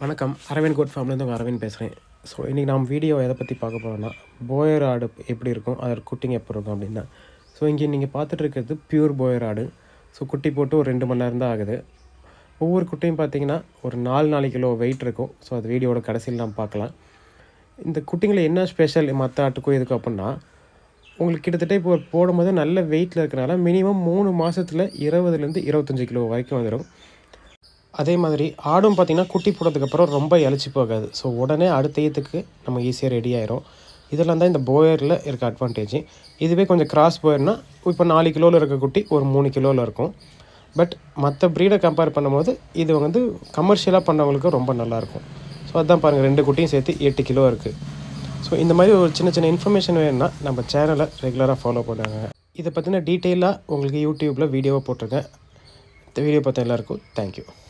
வணக்கம் அரவிந்த் கோட் ஃபார்ம்லேருந்து உங்கள் அரவிந்த் பேசுகிறேன் ஸோ இன்றைக்கி நாம் வீடியோ எதை பற்றி பார்க்க போகிறோம்னா போயர் ஆடு எப்படி இருக்கும் அதோட குட்டிங்க எப்போ இருக்கும் அப்படின்னு தான் ஸோ இங்கே நீங்கள் பார்த்துட்டு இருக்கிறது பியூர் போயர் ஆடு ஸோ குட்டி போட்டு ஒரு ரெண்டு மணி நேரம் தான் ஆகுது ஒவ்வொரு குட்டியும் பார்த்தீங்கன்னா ஒரு நாலு நாலு கிலோ வெயிட் இருக்கும் ஸோ அது வீடியோட கடைசியில் நாம் பார்க்கலாம் இந்த குட்டிங்களை என்ன ஸ்பெஷல் மற்ற ஆட்டுக்கும் இதுக்கு அப்படின்னா உங்களுக்கு கிட்டத்தட்ட இப்போ போடும்போது நல்ல வெயிட்டில் இருக்கிறனால மினிமம் மூணு மாதத்தில் இருபதுலேருந்து இருபத்தஞ்சி கிலோ வரைக்கும் வந்துடும் அதே மாதிரி ஆடும் பார்த்திங்கன்னா குட்டி போட்டதுக்கப்புறம் ரொம்ப இழைச்சி போகாது ஸோ உடனே அடுத்த ஈத்துக்கு நம்ம ஈஸியாக ரெடி ஆயிரும் இதெல்லாம் தான் இந்த போயரில் இருக்க அட்வான்டேஜ் இதுவே கொஞ்சம் கிராஸ் போயர்னால் இப்போ நாலு கிலோவில் இருக்க குட்டி ஒரு மூணு கிலோவில் இருக்கும் பட் மற்ற ப்ரீடை கம்பேர் பண்ணும்போது இது வந்து கமர்ஷியலாக பண்ணவங்களுக்கு ரொம்ப நல்லாயிருக்கும் ஸோ அதான் பாருங்கள் ரெண்டு குட்டியும் சேர்த்து எட்டு கிலோ இருக்குது ஸோ இந்த மாதிரி ஒரு சின்ன சின்ன இன்ஃபர்மேஷன் வேணும்னா நம்ம சேனலை ரெகுலராக ஃபாலோ பண்ணுங்க இதை பற்றின டீட்டெயிலாக உங்களுக்கு யூடியூப்பில் வீடியோவை போட்டிருக்கேன் இந்த வீடியோ பார்த்த எல்லாருக்கும் தேங்க்யூ